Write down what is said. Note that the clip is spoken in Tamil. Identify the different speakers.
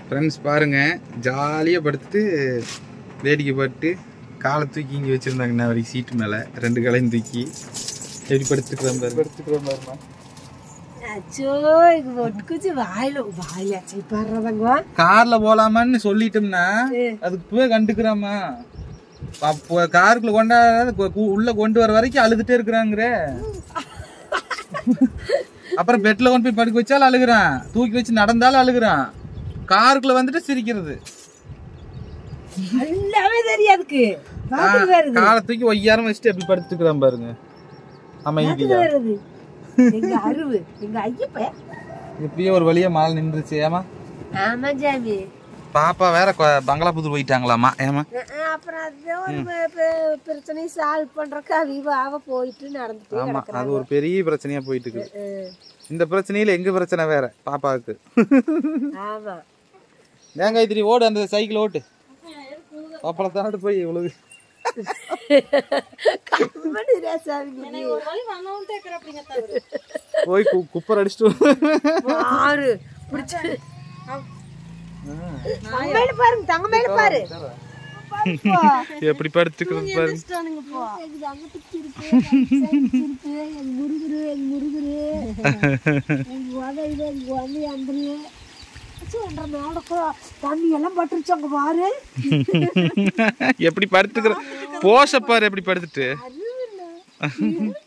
Speaker 1: ஃப்ரெண்ட்ஸ் பாருங்க ஜாலியாக படுத்துட்டு வேடிக்கை பார்த்துட்டு காலை தூக்கி இங்கே வச்சுருந்தாங்க நான் வரைக்கும் சீட்டு மேலே ரெண்டு காலையும் தூக்கி எப்படி படுத்துக்கிறேன் பாரு
Speaker 2: எடுத்துக்கிறோம் பாருமா
Speaker 3: அச்சோ இது ஒட்டுக்குச்சு வாயில வாயில அச்சை பாடுறதாங்க
Speaker 1: காரில் போகலாமான்னு சொல்லிட்டோம்னா அதுக்கு போய் கண்டுக்கிறாமா அப்போ காருக்குள்ள கொண்டாட கு- உள்ள கொண்டு வர வரைக்கும் அழுதுட்டே இருக்கிறாங்கிற அப்புறம் பெட்ல கொண்டு போய் படுக்க வச்சாலும் அழுகுறான் தூக்கி வச்சு நடந்தாலும் அழுகுறான் காருக்குள்ள வந்துட்டு சிரிக்கிறது
Speaker 3: எல்லாமே தெரியாதுக்கு பாத்துட்டு வருது
Speaker 1: காலை தூக்கி ஒய்யாரம் வச்சுட்டு எப்படி படுத்துக்கிறான் பாருங்க அமைதியா
Speaker 3: வருது எங்க அருவு எங்க ஐயப்ப
Speaker 1: இப்பயே ஒரு வழியா மாலை நின்றுச்சு ஏமா
Speaker 3: ஆமா ஜாமி
Speaker 1: பாப்பா வேற கொ- பங்களாபுத்தூர் போயிட்டாங்களாமா ஏமா
Speaker 3: அஹ் அஹ் அப்புறம் அது ஒரு ப- ப- பிரச்சனையை சால்வ் பண்றக்கு அவிவ அவ போயிட்டு நடந்துட்டு
Speaker 1: ஆமா அது ஒரு பெரிய பிரச்சனையா போயிட்டு இருக்கு
Speaker 3: அஹ்
Speaker 1: இந்த பிரச்சனையில எங்க பிரச்சனை வேற பாப்பாவுக்கு
Speaker 3: ஆமா
Speaker 1: ஏன் கைத்திரி ஓடு அந்த சைக்கிள் ஓட்டு பாப்பால தாண்டு போய் இவ்வளவு
Speaker 3: கம்மனு ரேசாமி நீ.
Speaker 1: போய் கு- குப்பர் அடிச்சுட்டு
Speaker 3: பாரு பிடிச்சு தங்க மேல பாருங்க தங்க மேல பாரு
Speaker 1: எப்படி படுத்துக்கிறது பாரு
Speaker 3: முருகரு எங்க முருகரு எங்க உதவிடு எங்க உதவி அந்தரு தண்ணி எல்லாம் பட்டுருச்சு அங்க பாரு
Speaker 1: எப்படி படுத்துக்கிற போஷ பாரு எப்படி படுத்துட்டு